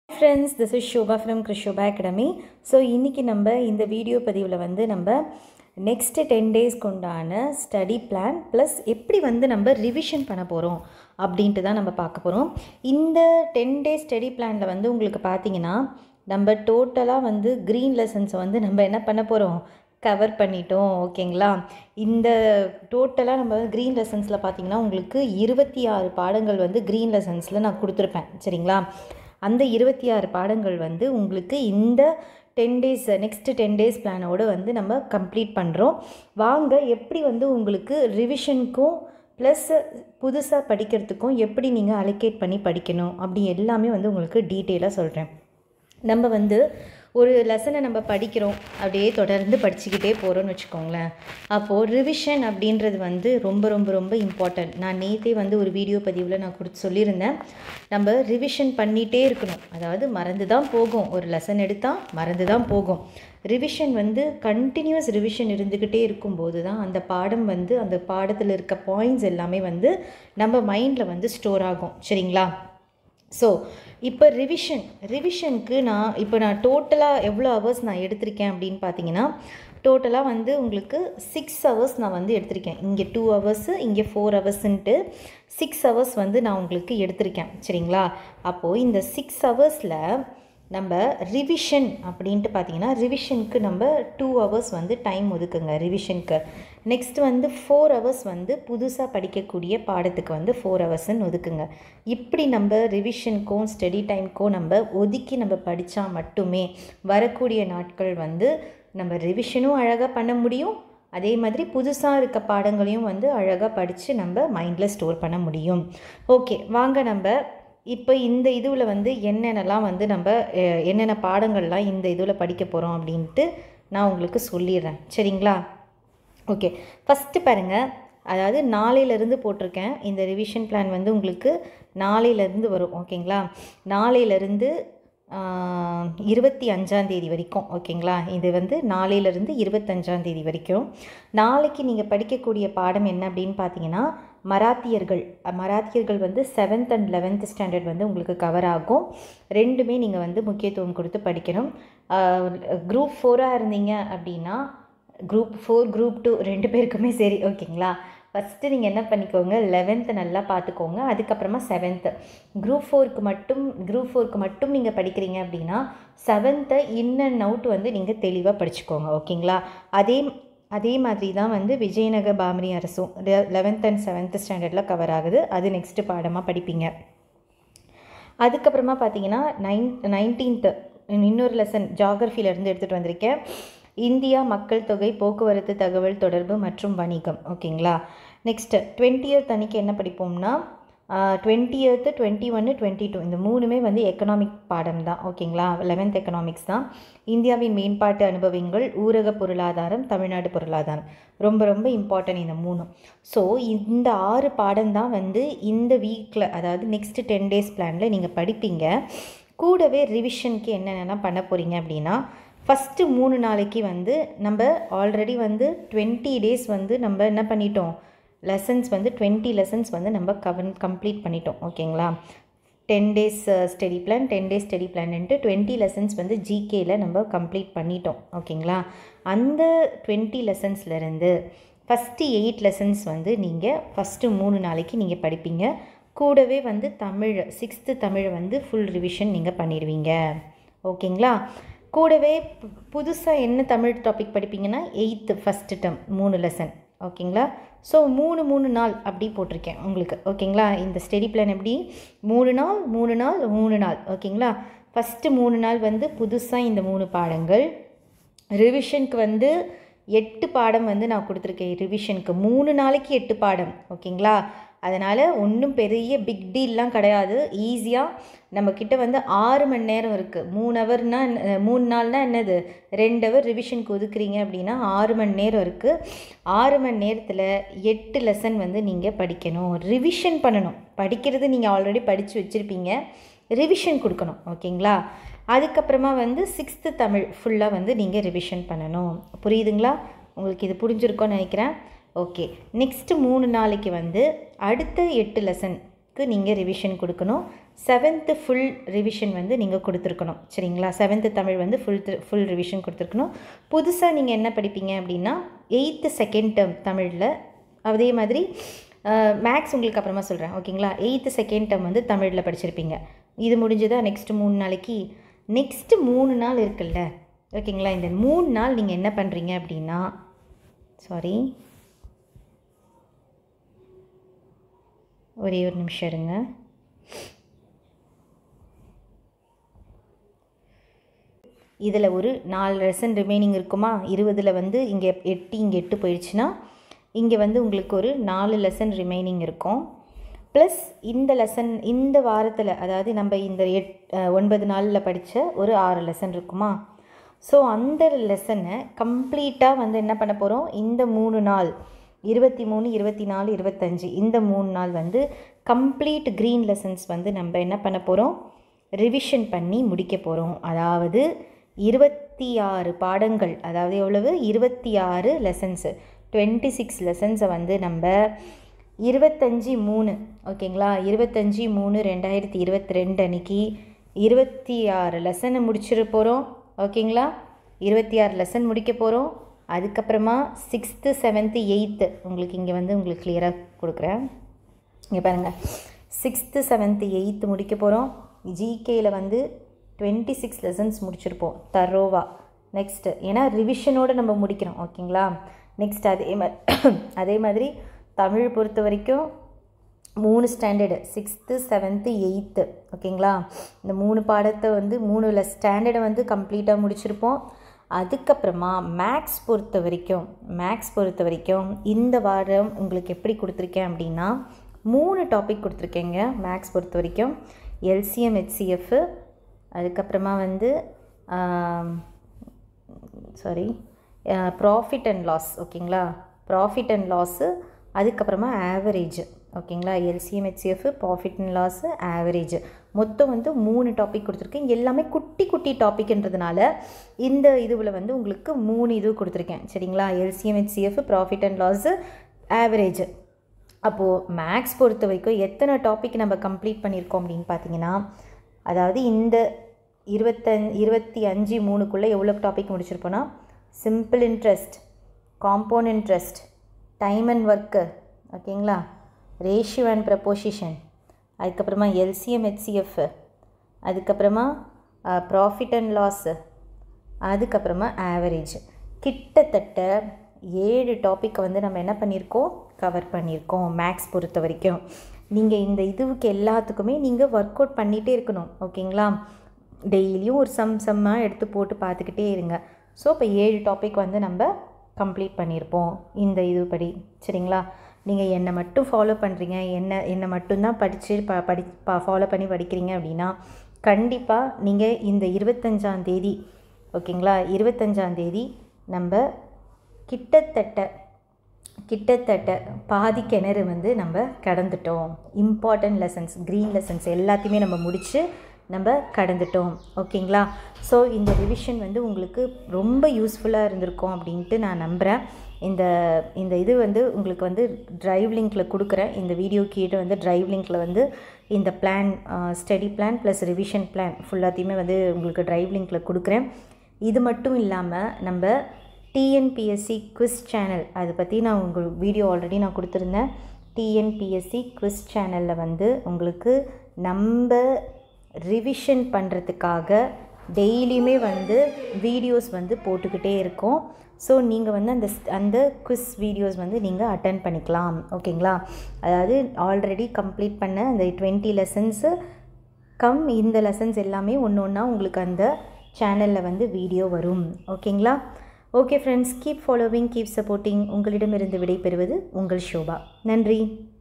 friends this is Shobha from Krishobha academy so இன்றைக்கி நம்ம இந்த வீடியோ பதிவில் வந்து நம்ம நெக்ஸ்ட்டு டென் டேஸ்க்கு உண்டான ஸ்டடி பிளான் ப்ளஸ் எப்படி வந்து நம்ம ரிவிஷன் பண்ண போகிறோம் அப்படின்ட்டு தான் நம்ம பார்க்க போகிறோம் இந்த டென் டேஸ் ஸ்டடி பிளானில் வந்து உங்களுக்கு பார்த்தீங்கன்னா நம்ம டோட்டலாக வந்து க்ரீன் லெசன்ஸை வந்து நம்ம என்ன பண்ண போகிறோம் கவர் பண்ணிட்டோம் ஓகேங்களா இந்த டோட்டலாக நம்ம க்ரீன் லெசன்ஸில் பார்த்தீங்கன்னா உங்களுக்கு இருபத்தி ஆறு பாடங்கள் வந்து க்ரீன் லெசன்ஸில் நான் கொடுத்துருப்பேன் சரிங்களா அந்த இருபத்தி ஆறு பாடங்கள் வந்து உங்களுக்கு இந்த ten days next ten days பிளானோடு வந்து நம்ம கம்ப்ளீட் பண்ணுறோம் வாங்க எப்படி வந்து உங்களுக்கு ரிவிஷனுக்கும் ப்ளஸ் புதுசாக படிக்கிறதுக்கும் எப்படி நீங்கள் அலோகேட் பண்ணி படிக்கணும் அப்படி எல்லாமே வந்து உங்களுக்கு டீட்டெயிலாக சொல்கிறேன் நம்ம வந்து ஒரு லெசனை நம்ம படிக்கிறோம் அப்படியே தொடர்ந்து படிச்சுக்கிட்டே போகிறோன்னு வச்சுக்கோங்களேன் அப்போது ரிவிஷன் அப்படின்றது வந்து ரொம்ப ரொம்ப ரொம்ப இம்பார்ட்டன்ட் நான் நேற்றே வந்து ஒரு வீடியோ பதிவில் நான் கொடுத்து சொல்லியிருந்தேன் நம்ம ரிவிஷன் பண்ணிகிட்டே இருக்கணும் அதாவது மறந்து தான் போகும் ஒரு லெசன் எடுத்தால் மறந்து தான் போகும் ரிவிஷன் வந்து கண்டினியூஸ் ரிவிஷன் இருந்துக்கிட்டே இருக்கும்போது தான் அந்த பாடம் வந்து அந்த பாடத்தில் இருக்க பாயிண்ட்ஸ் எல்லாமே வந்து நம்ம மைண்டில் வந்து ஸ்டோர் ஆகும் சரிங்களா ஸோ இப்போ ரிவிஷன் ரிவிஷனுக்கு நான் இப்போ நான் டோட்டலாக எவ்வளோ ஹவர்ஸ் நான் எடுத்திருக்கேன் அப்படின்னு பார்த்தீங்கன்னா டோட்டலாக வந்து உங்களுக்கு சிக்ஸ் ஹவர்ஸ் நான் வந்து எடுத்திருக்கேன் இங்கே டூ ஹவர்ஸு இங்கே ஃபோர் ஹவர்ஸுன்ட்டு சிக்ஸ் ஹவர்ஸ் வந்து நான் உங்களுக்கு எடுத்திருக்கேன் சரிங்களா அப்போது இந்த சிக்ஸ் ஹவர்ஸில் நம்ம ரிவிஷன் அப்படின்ட்டு பார்த்தீங்கன்னா ரிவிஷனுக்கு நம்ம டூ ஹவர்ஸ் வந்து டைம் ஒதுக்குங்க ரிவிஷனுக்கு நெக்ஸ்ட் வந்து ஃபோர் ஹவர்ஸ் வந்து புதுசாக படிக்கக்கூடிய பாடத்துக்கு வந்து ஃபோர் ஹவர்ஸ்ன்னு ஒதுக்குங்க இப்படி நம்ம ரிவிஷனுக்கும் ஸ்டடி டைமுக்கும் நம்ம ஒதுக்கி நம்ம படித்தா மட்டுமே வரக்கூடிய நாட்கள் வந்து நம்ம ரிவிஷனும் அழகாக பண்ண முடியும் அதே மாதிரி புதுசாக இருக்க பாடங்களையும் வந்து அழகாக படித்து நம்ம மைண்டில் ஸ்டோர் பண்ண முடியும் ஓகே வாங்க நம்ம இப்போ இந்த இதுவில் வந்து என்னென்னலாம் வந்து நம்ம என்னென்ன பாடங்கள்லாம் இந்த இதில் படிக்க போகிறோம் அப்படின்ட்டு நான் உங்களுக்கு சொல்லிடுறேன் சரிங்களா ஓகே ஃபஸ்ட்டு பாருங்கள் அதாவது நாளையிலேருந்து போட்டிருக்கேன் இந்த ரிவிஷன் பிளான் வந்து உங்களுக்கு நாளையிலேருந்து வரும் ஓகேங்களா நாளையிலேருந்து இருபத்தி அஞ்சாந்தேதி வரைக்கும் ஓகேங்களா இது வந்து நாளையிலேருந்து இருபத்தஞ்சாந்தேதி வரைக்கும் நாளைக்கு நீங்கள் படிக்கக்கூடிய பாடம் என்ன அப்படின்னு பார்த்தீங்கன்னா மராத்தியர்கள் மராத்தியர்கள் வந்து செவன்த் அண்ட் லெவன்த் ஸ்டாண்டர்ட் வந்து உங்களுக்கு கவர் ஆகும் ரெண்டுமே நீங்கள் வந்து முக்கியத்துவம் கொடுத்து படிக்கணும் குரூப் ஃபோராக இருந்தீங்க அப்படின்னா குரூப் ஃபோர் குரூப் டூ ரெண்டு பேருக்குமே சரி ஓகேங்களா ஃபஸ்ட்டு நீங்கள் என்ன பண்ணிக்கோங்க லெவன்த்து நல்லா பார்த்துக்கோங்க அதுக்கப்புறமா செவன்த்து குரூப் ஃபோருக்கு மட்டும் குரூப் ஃபோருக்கு மட்டும் நீங்கள் படிக்கிறீங்க அப்படின்னா செவன்த்தை இன் அண்ட் அவுட் வந்து நீங்கள் தெளிவாக படிச்சுக்கோங்க ஓகேங்களா அதே அதே மாதிரி தான் வந்து விஜயநகர பாமரி அரசும் லெவன்த் அண்ட் செவன்த் ஸ்டாண்டர்டில் கவர் ஆகுது அது நெக்ஸ்ட்டு பாடமாக படிப்பீங்க அதுக்கப்புறமா பார்த்தீங்கன்னா நைன் நைன்டீன்த்து இன்னொரு லெசன் ஜாகிரஃபியிலேருந்து எடுத்துகிட்டு வந்திருக்கேன் இந்தியா மக்கள் தொகை போக்குவரத்து தகவல் தொடர்பு மற்றும் வணிகம் ஓகேங்களா நெக்ஸ்ட்டு டுவெண்ட்டியத் அன்றைக்கி என்ன படிப்போம்னா டுவெண்ட்டியத்து டுவெண்ட்டி ஒன்று டுவெண்ட்டி டூ இந்த மூணுமே வந்து எக்கனாமிக் பாடம் தான் ஓகேங்களா லெவன்த் எக்கனாமிக்ஸ் தான் இந்தியாவின் மேம்பாட்டு அனுபவங்கள் ஊரக பொருளாதாரம் தமிழ்நாடு பொருளாதாரம் ரொம்ப ரொம்ப இம்பார்ட்டன்ட் இந்த மூணும் ஸோ இந்த ஆறு பாடம் தான் வந்து இந்த வீக்கில் அதாவது நெக்ஸ்ட் டென் டேஸ் பிளானில் நீங்கள் படிப்பீங்க கூடவே ரிவிஷனுக்கு என்னென்னலாம் பண்ண போகிறீங்க அப்படின்னா ஃபஸ்ட்டு மூணு நாளைக்கு வந்து நம்ம ஆல்ரெடி வந்து டுவெண்ட்டி டேஸ் வந்து நம்ம என்ன பண்ணிட்டோம் லெசன்ஸ் வந்து டுவெண்ட்டி லெசன்ஸ் வந்து நம்ம கவன் கம்ப்ளீட் பண்ணிட்டோம் ஓகேங்களா ten days study plan ten days study பிளான்ட்டு டுவெண்ட்டி லெசன்ஸ் வந்து ஜிகேயில் நம்ம கம்ப்ளீட் பண்ணிட்டோம் ஓகேங்களா அந்த டுவெண்ட்டி லெசன்ஸ்லேருந்து ஃபஸ்ட்டு எயிட் லெசன்ஸ் வந்து நீங்கள் ஃபஸ்ட்டு மூணு நாளைக்கு நீங்கள் படிப்பீங்க கூடவே வந்து தமிழ் சிக்ஸ்த்து தமிழ் வந்து ஃபுல் ரிவிஷன் நீங்கள் பண்ணிடுவீங்க ஓகேங்களா கூடவே புதுசாக என்ன தமிழ் டாபிக் படிப்பீங்கன்னா எயித்து ஃபஸ்ட்டு டம் மூணு லெசன் ஓகேங்களா ஸோ மூணு மூணு நாள் அப்படி போட்டிருக்கேன் உங்களுக்கு ஓகேங்களா இந்த ஸ்டடி பிளான் எப்படி மூணு நாள் மூணு நாள் மூணு நாள் ஓகேங்களா ஃபஸ்ட்டு மூணு நாள் வந்து புதுசாக இந்த மூணு பாடங்கள் ரிவிஷனுக்கு வந்து எட்டு பாடம் வந்து நான் கொடுத்துருக்கேன் ரிவிஷனுக்கு மூணு நாளைக்கு எட்டு பாடம் ஓகேங்களா அதனால் ஒன்றும் பெரிய பிக் டீல்லாம் கிடையாது ஈஸியாக நம்மக்கிட்ட வந்து ஆறு மணி நேரம் இருக்குது மூணு ஹவர்னா மூணு நாள்னா என்னது ரெண்டு ஹவர் ரிவிஷனுக்கு ஒதுக்குறீங்க அப்படின்னா ஆறு மணி நேரம் இருக்குது ஆறு மணி நேரத்தில் எட்டு லெசன் வந்து நீங்கள் படிக்கணும் ரிவிஷன் பண்ணணும் படிக்கிறது நீங்கள் ஆல்ரெடி படித்து வச்சுருப்பீங்க ரிவிஷன் கொடுக்கணும் ஓகேங்களா அதுக்கப்புறமா வந்து சிக்ஸ்த்து தமிழ் ஃபுல்லாக வந்து நீங்கள் ரிவிஷன் பண்ணணும் புரியுதுங்களா உங்களுக்கு இது புரிஞ்சிருக்கோன்னு நினைக்கிறேன் ஓகே நெக்ஸ்ட்டு மூணு நாளைக்கு வந்து அடுத்த எட்டு லெசனுக்கு நீங்கள் ரிவிஷன் கொடுக்கணும் செவன்த்து ஃபுல் ரிவிஷன் வந்து நீங்கள் கொடுத்துருக்கணும் சரிங்களா செவன்த்து தமிழ் வந்து ஃபுல் ஃபுல் ரிவிஷன் கொடுத்துருக்கணும் புதுசாக நீங்கள் என்ன படிப்பீங்க அப்படின்னா எயித்து செகண்ட் டேர்ம் தமிழில் அதே மாதிரி மேக்ஸ் உங்களுக்கு அப்புறமா சொல்கிறேன் ஓகேங்களா எயித்து செகண்ட் டேர்ம் வந்து தமிழில் படிச்சிருப்பீங்க இது முடிஞ்சதா நெக்ஸ்ட்டு மூணு நாளைக்கு நெக்ஸ்ட்டு மூணு நாள் இருக்குல்ல ஓகேங்களா இந்த மூணு நாள் நீங்கள் என்ன பண்ணுறீங்க அப்படின்னா சாரி ஒரே ஒரு நிமிஷம் இருங்க இதில் ஒரு நாலு லெசன் ரிமைனிங் இருக்குமா இருபதில் வந்து இங்கே எட்டு இங்கே எட்டு போயிடுச்சுன்னா இங்கே வந்து உங்களுக்கு ஒரு நாலு லெசன் ரிமைனிங் இருக்கும் ப்ளஸ் இந்த லெசன் இந்த வாரத்தில் அதாவது நம்ம இந்த எட் ஒன்பது நாளில் படித்த ஒரு ஆறு லெசன் இருக்குமா ஸோ அந்த லெசனை கம்ப்ளீட்டாக வந்து என்ன பண்ண போகிறோம் இந்த மூணு நாள் இருபத்தி மூணு இருபத்தி நாலு இருபத்தஞ்சி இந்த மூணு நாள் வந்து கம்ப்ளீட் க்ரீன் லெசன்ஸ் வந்து நம்ம என்ன பண்ண போகிறோம் ரிவிஷன் பண்ணி முடிக்க போகிறோம் அதாவது இருபத்தி ஆறு பாடங்கள் அதாவது எவ்வளவு இருபத்தி ஆறு லெசன்ஸு டுவெண்ட்டி சிக்ஸ் லெசன்ஸை வந்து நம்ம இருபத்தஞ்சி மூணு ஓகேங்களா இருபத்தஞ்சி மூணு ரெண்டாயிரத்தி இருபத்தி ரெண்டு அன்னைக்கு இருபத்தி ஆறு லெசனை முடிச்சிட போகிறோம் ஓகேங்களா இருபத்தி ஆறு லெசன் முடிக்க போகிறோம் அதுக்கப்புறமா சிக்ஸ்த்து செவன்த்து எயித்து உங்களுக்கு இங்கே வந்து உங்களுக்கு கிளியராக கொடுக்குறேன் இங்கே பாருங்கள் சிக்ஸ்த்து செவன்த்து எயித்து முடிக்க போகிறோம் ஜிகேயில் வந்து டுவெண்ட்டி சிக்ஸ் லெசன்ஸ் முடிச்சிருப்போம் தரோவா நெக்ஸ்ட்டு ஏன்னா ரிவிஷனோடு நம்ம முடிக்கிறோம் ஓகேங்களா நெக்ஸ்ட் அதே மாதிரி அதே மாதிரி தமிழ் பொறுத்த வரைக்கும் மூணு ஸ்டாண்டர்டு சிக்ஸ்த்து செவன்த்து எயித்து ஓகேங்களா இந்த மூணு பாடத்தை வந்து மூணு ஸ்டாண்டர்டை வந்து கம்ப்ளீட்டாக முடிச்சிருப்போம் அதுக்கப்புறமா மேக்ஸ் பொறுத்த வரைக்கும் மேக்ஸ் பொறுத்த வரைக்கும் இந்த வாரம் உங்களுக்கு எப்படி கொடுத்துருக்கேன் அப்படின்னா மூணு டாபிக் கொடுத்துருக்கேங்க மேக்ஸ் பொறுத்த வரைக்கும் எல்சிஎம் ஹெச்சிஎஃப் அதுக்கப்புறமா வந்து சாரி ப்ராஃபிட் அண்ட் லாஸ் ஓகேங்களா ப்ராஃபிட் அண்ட் லாஸு அதுக்கப்புறமா ஆவரேஜ் ஓகேங்களா LCM HCF profit and loss average மொத்தம் வந்து மூணு டாபிக் கொடுத்துருக்கேன் எல்லாமே குட்டி குட்டி டாப்பிக்ன்றதுனால இந்த இதுவில் வந்து உங்களுக்கு மூணு இது கொடுத்துருக்கேன் சரிங்களா LCM HCF profit and loss average அப்போது மேக்ஸ் பொறுத்த வரைக்கும் எத்தனை டாபிக் நம்ம கம்ப்ளீட் பண்ணியிருக்கோம் அப்படின்னு பார்த்தீங்கன்னா அதாவது இந்த இருபத்தஞ் இருபத்தி அஞ்சு மூணுக்குள்ளே எவ்வளோ டாபிக் முடிச்சிருப்போன்னா simple interest compound interest time and work ஓகேங்களா ரேஷியோ அண்ட் ப்ரப்போசிஷன் அதுக்கப்புறமா எல்சிஎம் ஹெச்சிஎஃப் அதுக்கப்புறமா ப்ராஃபிட் அண்ட் லாஸு அதுக்கப்புறமா ஆவரேஜ் கிட்டத்தட்ட ஏழு டாப்பிக்கை வந்து நம்ம என்ன பண்ணியிருக்கோம் கவர் பண்ணியிருக்கோம் மேக்ஸ் பொறுத்த வரைக்கும் நீங்கள் இந்த இதுவுக்கு எல்லாத்துக்குமே நீங்கள் ஒர்க் அவுட் பண்ணிகிட்டே இருக்கணும் ஓகேங்களா டெய்லியும் ஒரு சம் சம்மாக எடுத்து போட்டு பார்த்துக்கிட்டே இருங்க ஸோ இப்போ ஏழு டாபிக் வந்து நம்ம கம்ப்ளீட் பண்ணியிருப்போம் இந்த இது படி சரிங்களா நீங்கள் என்னை மட்டும் ஃபாலோ பண்ணுறீங்க என்ன என்னை மட்டும்தான் படித்து ப படி ப ஃபாலோ பண்ணி படிக்கிறீங்க அப்படின்னா கண்டிப்பாக நீங்கள் இந்த இருபத்தஞ்சாந்தேதி ஓகேங்களா இருபத்தஞ்சாந்தேதி நம்ம கிட்டத்தட்ட கிட்டத்தட்ட பாதி கிணறு வந்து நம்ம கடந்துட்டோம் இம்பார்ட்டன்ட் லெசன்ஸ் க்ரீன் லெசன்ஸ் எல்லாத்தையுமே நம்ம முடித்து நம்ம கடந்துட்டோம் ஓகேங்களா ஸோ இந்த ரிவிஷன் வந்து உங்களுக்கு ரொம்ப யூஸ்ஃபுல்லாக இருந்திருக்கும் அப்படின்ட்டு நான் நம்புகிறேன் இந்த இந்த இது வந்து உங்களுக்கு வந்து ட்ரைவ் லிங்க்கில் கொடுக்குறேன் இந்த வீடியோ கீழே வந்து ட்ரைவ் லிங்க்கில் வந்து இந்த plan study plan plus revision plan ஃபுல்லாத்தையுமே வந்து உங்களுக்கு ட்ரைவ் லிங்க்கில் கொடுக்குறேன் இது மட்டும் இல்லாமல் நம்ம டிஎன்பிஎஸ்சி குவிஸ் சேனல் அதை பற்றி நான் உங்கள் வீடியோ ஆல்ரெடி நான் கொடுத்துருந்தேன் டிஎன்பிஎஸ்சி குவிஸ் சேனலில் வந்து உங்களுக்கு நம்ம ரிவிஷன் பண்ணுறதுக்காக டெய்லியுமே வந்து வீடியோஸ் வந்து போட்டுக்கிட்டே இருக்கோம் ஸோ நீங்கள் வந்து அந்த அந்த குவிஸ் வீடியோஸ் வந்து நீங்கள் அட்டன் பண்ணிக்கலாம் ஓகேங்களா அதாவது ஆல்ரெடி கம்ப்ளீட் பண்ண அந்த டுவெண்ட்டி லெசன்ஸு கம் இந்த லெசன்ஸ் எல்லாமே ஒன்று ஒன்றா உங்களுக்கு அந்த சேனலில் வந்து வீடியோ வரும் ஓகேங்களா okay friends keep following keep supporting உங்களிடமிருந்து விடைபெறுவது உங்கள் ஷோபா நன்றி